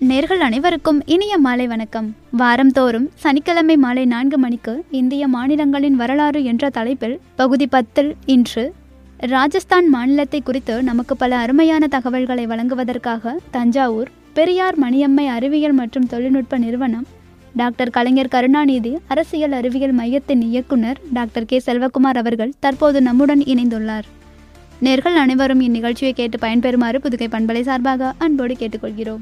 நேர்கள் அனைவருக்கும் இனிய மாலை வணக்கம் வாரந்தோறும் சனிக்கிழமை மாலை நான்கு மணிக்கு இந்திய மாநிலங்களின் வரலாறு என்ற தலைப்பில் பகுதி பத்தில் இன்று ராஜஸ்தான் மாநிலத்தை குறித்து நமக்கு பல அருமையான தகவல்களை வழங்குவதற்காக தஞ்சாவூர் பெரியார் மணியம்மை அறிவியல் மற்றும் தொழில்நுட்ப நிறுவனம் டாக்டர் கலைஞர் கருணாநிதி அரசியல் அறிவியல் மையத்தின் இயக்குனர் டாக்டர் கே செல்வகுமார் அவர்கள் தற்போது நம்முடன் இணைந்துள்ளார் நேர்கள் அனைவரும் இந்நிகழ்ச்சியை கேட்டு பயன்பெறுமாறு புதுகை பண்பலை சார்பாக அன்போடு கேட்டுக்கொள்கிறோம்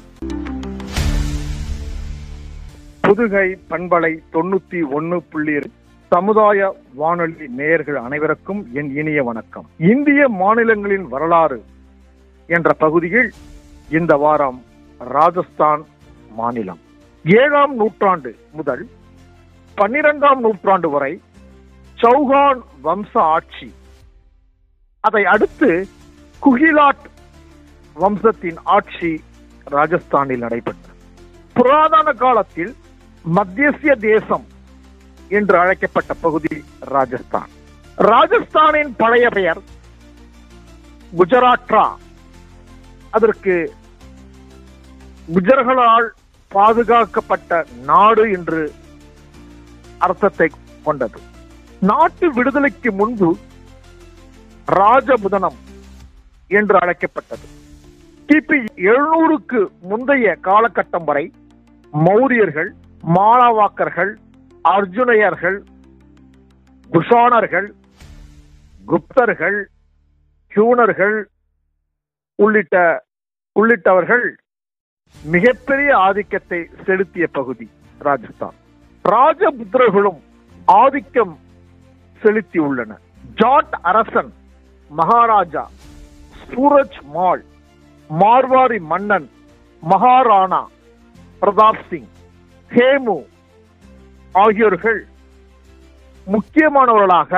புதுகை பண்பலை தொண்ணூத்தி ஒன்னு புள்ளி சமுதாய வானொலி நேயர்கள் அனைவருக்கும் என் இனிய வணக்கம் இந்திய மாநிலங்களின் வரலாறு என்ற பகுதியில் இந்த வாரம் ராஜஸ்தான் மாநிலம் ஏழாம் நூற்றாண்டு முதல் பன்னிரெண்டாம் நூற்றாண்டு வரை சௌகான் வம்ச ஆட்சி அதை அடுத்து குகிலாட் வம்சத்தின் ஆட்சி ராஜஸ்தானில் நடைபெற்றது புராதன காலத்தில் மத்தியசிய தேசம் என்று அழைக்கப்பட்ட பகுதி ராஜஸ்தான் ராஜஸ்தானின் பழைய பெயர் குஜராட்ரா அதற்கு குஜர்களால் பாதுகாக்கப்பட்ட நாடு என்று அர்த்தத்தை கொண்டது நாட்டு விடுதலைக்கு முன்பு ராஜபுதனம் என்று அழைக்கப்பட்டது கிபி எழுநூறுக்கு முந்தைய காலகட்டம் வரை மௌரியர்கள் மாளவாக்கர்கள் அர்ஜுனையர்கள் குஷானர்கள் குப்தர்கள் ஹியூனர்கள் உள்ளிட்ட உள்ளிட்டவர்கள் மிகப்பெரிய ஆதிக்கத்தை செலுத்திய பகுதி ராஜஸ்தான் ராஜபுத்திரர்களும் ஆதிக்கம் செலுத்தியுள்ளன ஜாட் அரசன் மகாராஜா சூரஜ் மால் மார்வாரி மன்னன் மகாராணா பிரதாப் சிங் ஹேமு ஆகியோர்கள் முக்கியமானவர்களாக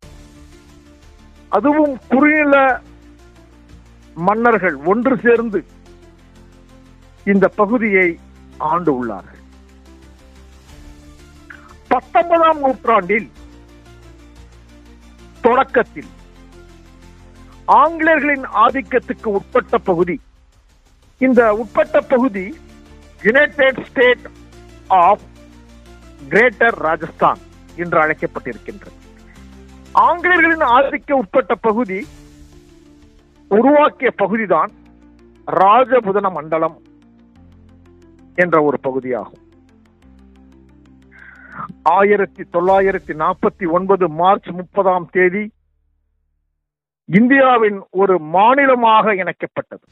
அதுவும் குறுநில மன்னர்கள் ஒன்று சேர்ந்து இந்த பகுதியை ஆண்டு உள்ளார்கள் பத்தொன்பதாம் நூற்றாண்டில் தொடக்கத்தில் ஆங்கிலேயர்களின் ஆதிக்கத்துக்கு உட்பட்ட பகுதி இந்த உட்பட்ட பகுதி United State of greater Rajasthan என்று அழைக்கப்பட்டிருக்கின்றது ஆங்கிலேயர்களின் ஆதிக்க உட்பட்ட பகுதி உருவாக்கிய பகுதிதான் ராஜபுதன மண்டலம் என்ற ஒரு பகுதியாகும் ஆயிரத்தி தொள்ளாயிரத்தி நாற்பத்தி ஒன்பது மார்ச் முப்பதாம் தேதி இந்தியாவின் ஒரு மாநிலமாக இணைக்கப்பட்டது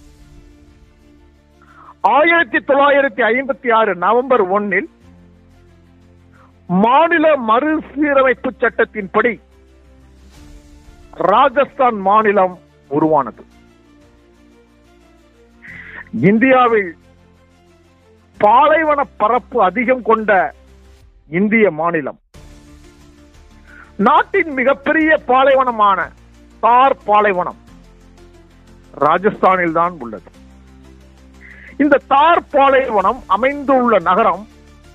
ஆயிரத்தி தொள்ளாயிரத்தி ஐம்பத்தி ஆறு நவம்பர் ஒன்னில் மாநில மறுசீரமைப்பு சட்டத்தின்படி ராஜஸ்தான் மாநிலம் உருவானது இந்தியாவில் பாலைவன பரப்பு அதிகம் கொண்ட இந்திய மாநிலம் நாட்டின் மிகப்பெரிய பாலைவனமான தார் பாலைவனம் ராஜஸ்தானில் தான் உள்ளது இந்த தார் பாலைவனம் அமைந்துள்ள நகரம்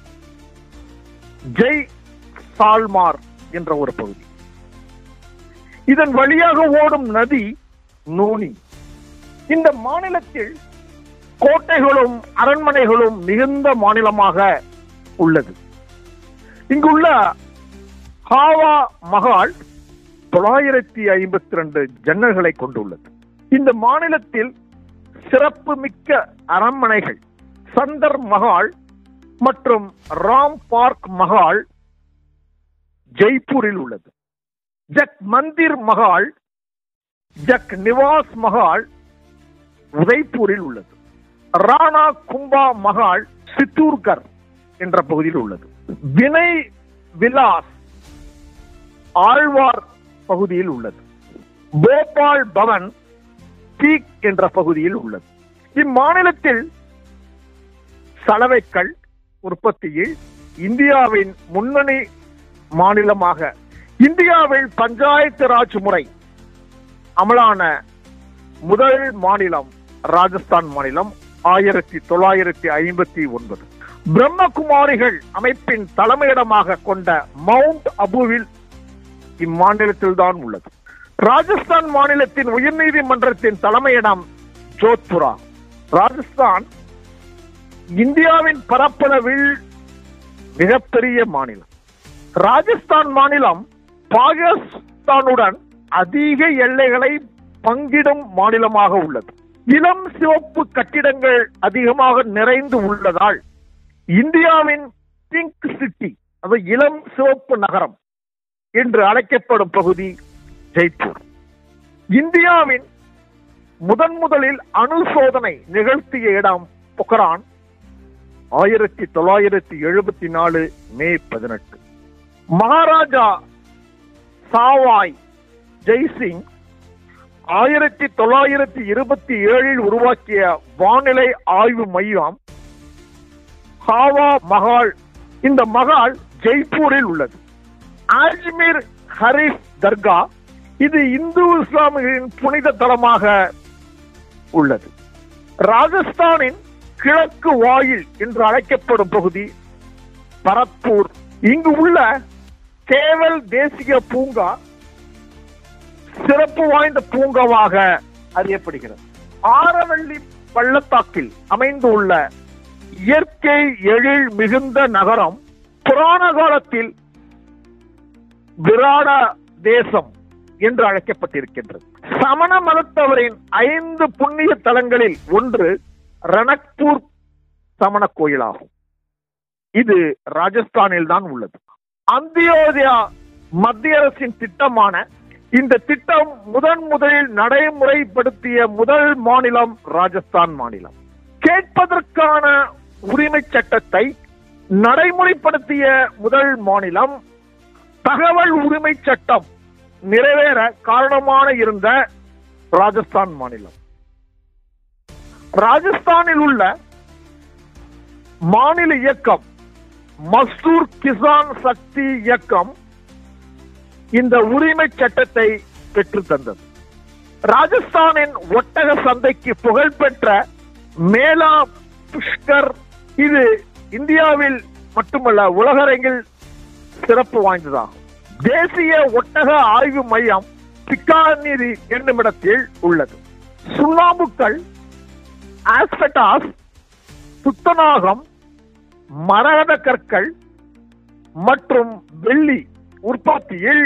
ஜெய் சால்மார் என்ற ஒரு பகுதி இதன் வழியாக ஓடும் நதி நூனி இந்த மாநிலத்தில் கோட்டைகளும் அரண்மனைகளும் மிகுந்த மாநிலமாக உள்ளது இங்குள்ள ஹாவா மகால் தொள்ளாயிரத்தி ஐம்பத்தி ரெண்டு ஜன்னல்களை கொண்டுள்ளது இந்த மாநிலத்தில் சிறப்பு மிக்க அரண்மனைகள் சந்தர் மகால் மற்றும் ராம் பார்க் மகால் ஜெய்ப்பூரில் உள்ளது ஜக் மந்திர் மகால் ஜக் நிவாஸ் மகால் உதய்பூரில் உள்ளது ராணா கும்பா மகால் சித்தூர்கர் என்ற பகுதியில் உள்ளது வினய் விலாஸ் ஆழ்வார் பகுதியில் உள்ளது போபால் பவன் பீக் என்ற பகுதியில் உள்ளது இம்மாநிலத்தில் சலவைக்கல் உற்பத்தியில் இந்தியாவின் முன்னணி மாநிலமாக இந்தியாவில் பஞ்சாயத்து ராஜ் முறை அமலான முதல் மாநிலம் ராஜஸ்தான் மாநிலம் ஆயிரத்தி தொள்ளாயிரத்தி ஐம்பத்தி ஒன்பது பிரம்மகுமாரிகள் அமைப்பின் தலைமையிடமாக கொண்ட மவுண்ட் அபுவில் இம்மாநிலத்தில் தான் உள்ளது ராஜஸ்தான் மாநிலத்தின் உயர்நீதிமன்றத்தின் தலைமையிடம் ஜோத்புரா ராஜஸ்தான் இந்தியாவின் பரப்பளவில் மிகப்பெரிய மாநிலம் ராஜஸ்தான் மாநிலம் பாகிஸ்தானுடன் அதிக எல்லைகளை பங்கிடும் மாநிலமாக உள்ளது இளம் சிவப்பு கட்டிடங்கள் அதிகமாக நிறைந்து உள்ளதால் இந்தியாவின் பிங்க் சிட்டி அது இளம் சிவப்பு நகரம் என்று அழைக்கப்படும் பகுதி ஜெய்ப்பூர் இந்தியாவின் முதன் முதலில் அணு சோதனை நிகழ்த்திய இடம் பொக்ரான் ஆயிரத்தி தொள்ளாயிரத்தி எழுபத்தி நாலு மே பதினெட்டு மகாராஜா சாவாய் ஜெய்சிங் ஆயிரத்தி தொள்ளாயிரத்தி இருபத்தி ஏழில் உருவாக்கிய வானிலை ஆய்வு மையம் ஹாவா மகால் இந்த மகால் ஜெய்ப்பூரில் உள்ளது அஜ்மீர் ஹரீஃப் தர்கா இது இந்து இஸ்லாமியர்களின் புனித தலமாக உள்ளது ராஜஸ்தானின் கிழக்கு வாயில் என்று அழைக்கப்படும் பகுதி பரத்பூர் இங்கு உள்ள கேவல் தேசிய பூங்கா சிறப்பு வாய்ந்த பூங்காவாக அறியப்படுகிறது ஆரவள்ளி பள்ளத்தாக்கில் அமைந்துள்ள இயற்கை எழில் மிகுந்த நகரம் புராண காலத்தில் விராட தேசம் என்று அழைக்கப்பட்டிருக்கின்றது சமண மதத்தவரின் ஐந்து புண்ணிய தலங்களில் ஒன்று ரணக்பூர் சமண கோயிலாகும் இது ராஜஸ்தானில் தான் உள்ளது அந்தியோதயா மத்திய அரசின் திட்டமான இந்த திட்டம் முதன் முதலில் நடைமுறைப்படுத்திய முதல் மாநிலம் ராஜஸ்தான் மாநிலம் கேட்பதற்கான உரிமை சட்டத்தை நடைமுறைப்படுத்திய முதல் மாநிலம் தகவல் உரிமை சட்டம் நிறைவேற காரணமான இருந்த ராஜஸ்தான் மாநிலம் ராஜஸ்தானில் உள்ள மாநில இயக்கம் மஸ்தூர் கிசான் சக்தி இயக்கம் இந்த உரிமை சட்டத்தை பெற்று தந்தது ராஜஸ்தானின் ஒட்டக சந்தைக்கு புகழ்பெற்ற மேலா புஷ்கர் இது இந்தியாவில் மட்டுமல்ல உலகரங்கில் சிறப்பு வாய்ந்ததாகும் தேசிய ஒட்டக ஆய்வு மையம் பிக்கானிரி என்னுமிடத்தில் உள்ளது சுண்ணாம்புக்கள் ஆஸ்பெட்டாஸ் துத்தநாகம் மரகத கற்கள் மற்றும் வெள்ளி உற்பத்தியில்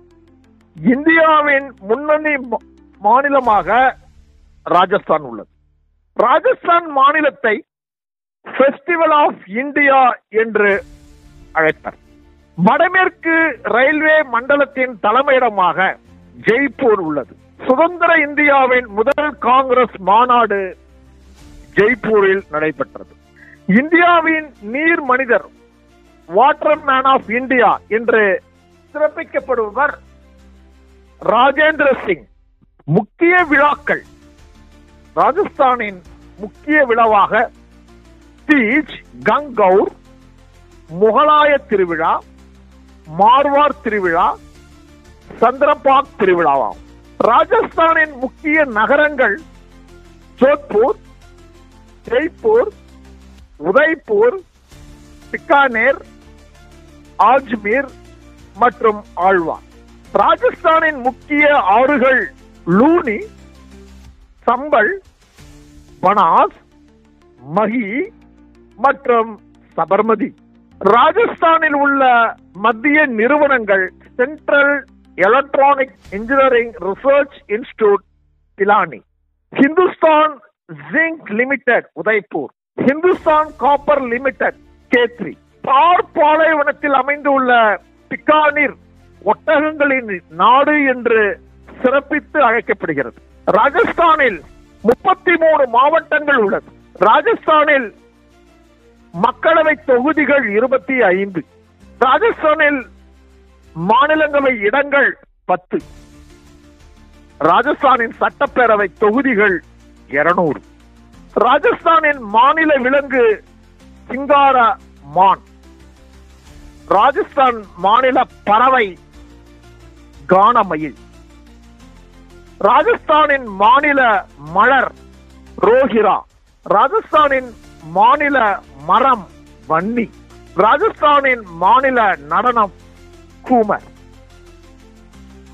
இந்தியாவின் முன்னணி மா- மாநிலமாக ராஜஸ்தான் உள்ளது ராஜஸ்தான் மாநிலத்தை ஃபெஸ்டிவல் ஆஃப் இந்தியா என்று அழைப்பர் வடமேற்கு ரயில்வே மண்டலத்தின் தலைமையிடமாக ஜெய்ப்பூர் உள்ளது சுதந்திர இந்தியாவின் முதல் காங்கிரஸ் மாநாடு ஜெய்ப்பூரில் நடைபெற்றது இந்தியாவின் நீர் மனிதர் வாட்டர் மேன் ஆஃப் இந்தியா என்று சிறப்பிக்கப்படுபவர் ராஜேந்திர சிங் முக்கிய விழாக்கள் ராஜஸ்தானின் முக்கிய விழாவாக தீஜ் கங்கௌர் முகலாய திருவிழா மார்வார் திருவிழா சந்திரபாக் திருவிழாவாகும் ராஜஸ்தானின் முக்கிய நகரங்கள் ஜோத்பூர் ஜெய்ப்பூர் உதய்பூர் பிக்கானேர் ஆஜ்மீர் மற்றும் ஆழ்வார் ராஜஸ்தானின் முக்கிய ஆறுகள் லூனி சம்பல் பனாஸ் மகி மற்றும் சபர்மதி ராஜஸ்தானில் உள்ள மத்திய நிறுவனங்கள் central electronic engineering research institute Pilani Hindustan zinc limited Udaipur Hindustan copper limited Khetri Thar பாலைவனத்தில் அமைந்துள்ள பிக்கானீர் ஒட்டகங்களின் நாடு என்று சிறப்பித்து அழைக்கப்படுகிறது ராஜஸ்தானில் முப்பத்தி மூணு மாவட்டங்கள் உள்ளது ராஜஸ்தானில் மக்களவை தொகுதிகள் இருபத்தி ஐந்து ராஜஸ்தானில் மாநிலங்களவை இடங்கள் பத்து ராஜஸ்தானின் சட்டப்பேரவை தொகுதிகள் இருநூறு ராஜஸ்தானின் மாநில விலங்கு சிங்கார மான் ராஜஸ்தான் மாநில பறவை கானமயில் ராஜஸ்தானின் மாநில மலர் ரோஹிரா ராஜஸ்தானின் மாநில மரம் வன்னி ராஜஸ்தானின் மாநில நடனம் கூமர்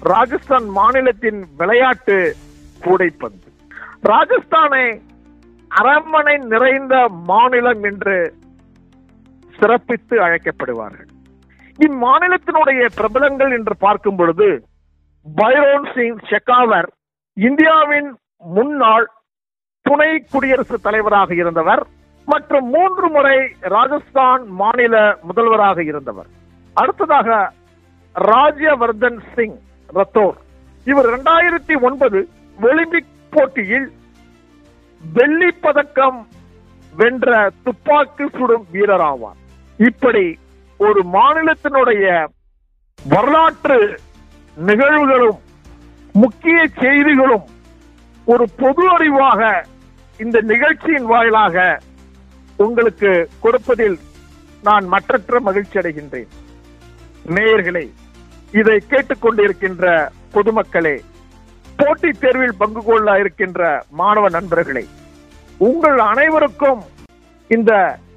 ராஜஸ்தான் மாநிலத்தின் விளையாட்டு கூடைப்பந்து ராஜஸ்தானை அரண்மனை நிறைந்த மாநிலம் என்று சிறப்பித்து அழைக்கப்படுவார்கள் இம்மாநிலத்தினுடைய பிரபலங்கள் என்று பார்க்கும் பொழுது பைரோன் சிங் ஷெகாவர் இந்தியாவின் முன்னாள் துணை குடியரசுத் தலைவராக இருந்தவர் மற்றும் மூன்று முறை ராஜஸ்தான் மாநில முதல்வராக இருந்தவர் அடுத்ததாக ராஜ்யவர்தன் சிங் ரத்தோர் இவர் இரண்டாயிரத்தி ஒன்பது ஒலிம்பிக் போட்டியில் வெள்ளி பதக்கம் வென்ற துப்பாக்கி சுடும் வீரராவார் இப்படி ஒரு மாநிலத்தினுடைய வரலாற்று நிகழ்வுகளும் முக்கிய செய்திகளும் ஒரு பொது அறிவாக இந்த நிகழ்ச்சியின் வாயிலாக உங்களுக்கு கொடுப்பதில் நான் மற்றற்ற மகிழ்ச்சி அடைகின்றேன் நேயர்களே இதை கேட்டுக்கொண்டிருக்கின்ற பொதுமக்களே போட்டித் தேர்வில் பங்கு கொள்ள இருக்கின்ற மாணவ நண்பர்களே உங்கள் அனைவருக்கும் இந்த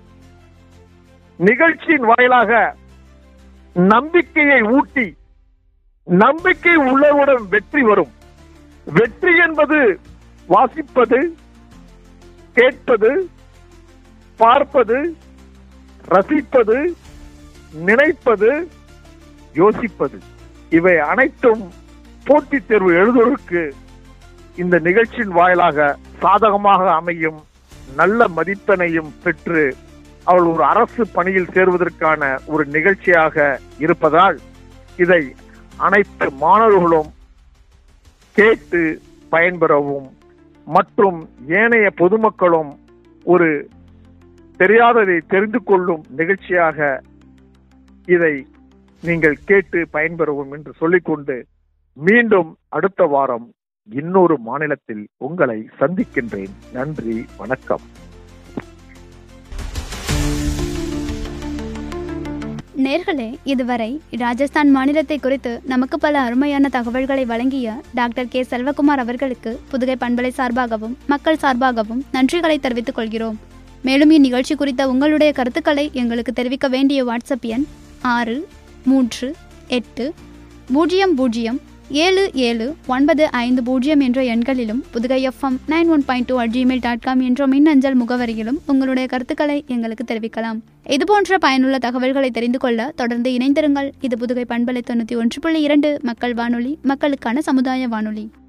நிகழ்ச்சியின் வாயிலாக நம்பிக்கையை ஊட்டி நம்பிக்கை உள்ளவுடன் வெற்றி வரும் வெற்றி என்பது வாசிப்பது கேட்பது பார்ப்பது ரசிப்பது நினைப்பது யோசிப்பது இவை அனைத்தும் போட்டித் தேர்வு எழுதுவதற்கு இந்த நிகழ்ச்சியின் வாயிலாக சாதகமாக அமையும் நல்ல மதிப்பெண்ணையும் பெற்று அவள் ஒரு அரசு பணியில் சேருவதற்கான ஒரு நிகழ்ச்சியாக இருப்பதால் இதை அனைத்து மாணவர்களும் கேட்டு பயன்பெறவும் மற்றும் ஏனைய பொதுமக்களும் ஒரு தெரியாததை தெரிந்து கொள்ளும் நிகழ்ச்சியாக இதை நீங்கள் கேட்டு பயன்பெறவும் என்று சொல்லிக்கொண்டு மீண்டும் அடுத்த வாரம் இன்னொரு மாநிலத்தில் உங்களை சந்திக்கின்றேன் நன்றி வணக்கம் நேர்களே இதுவரை ராஜஸ்தான் மாநிலத்தை குறித்து நமக்கு பல அருமையான தகவல்களை வழங்கிய டாக்டர் கே செல்வகுமார் அவர்களுக்கு புதுகை பண்பலை சார்பாகவும் மக்கள் சார்பாகவும் நன்றிகளை தெரிவித்துக் கொள்கிறோம் மேலும் இந்நிகழ்ச்சி குறித்த உங்களுடைய கருத்துக்களை எங்களுக்கு தெரிவிக்க வேண்டிய வாட்ஸ்அப் எண் ஆறு மூன்று எட்டு பூஜ்ஜியம் பூஜ்ஜியம் ஏழு ஏழு ஒன்பது ஐந்து பூஜ்ஜியம் என்ற எண்களிலும் Pudukai FM nine one point two at Gmail dot com என்ற மின்னஞ்சல் முகவரியிலும் உங்களுடைய கருத்துக்களை எங்களுக்கு தெரிவிக்கலாம் இதுபோன்ற பயனுள்ள தகவல்களை தெரிந்து கொள்ள தொடர்ந்து இணைந்திருங்கள் இது புதுகை பண்பலை தொண்ணூற்றி ஒன்று புள்ளி இரண்டு மக்கள் வானொலி மக்களுக்கான சமுதாய வானொலி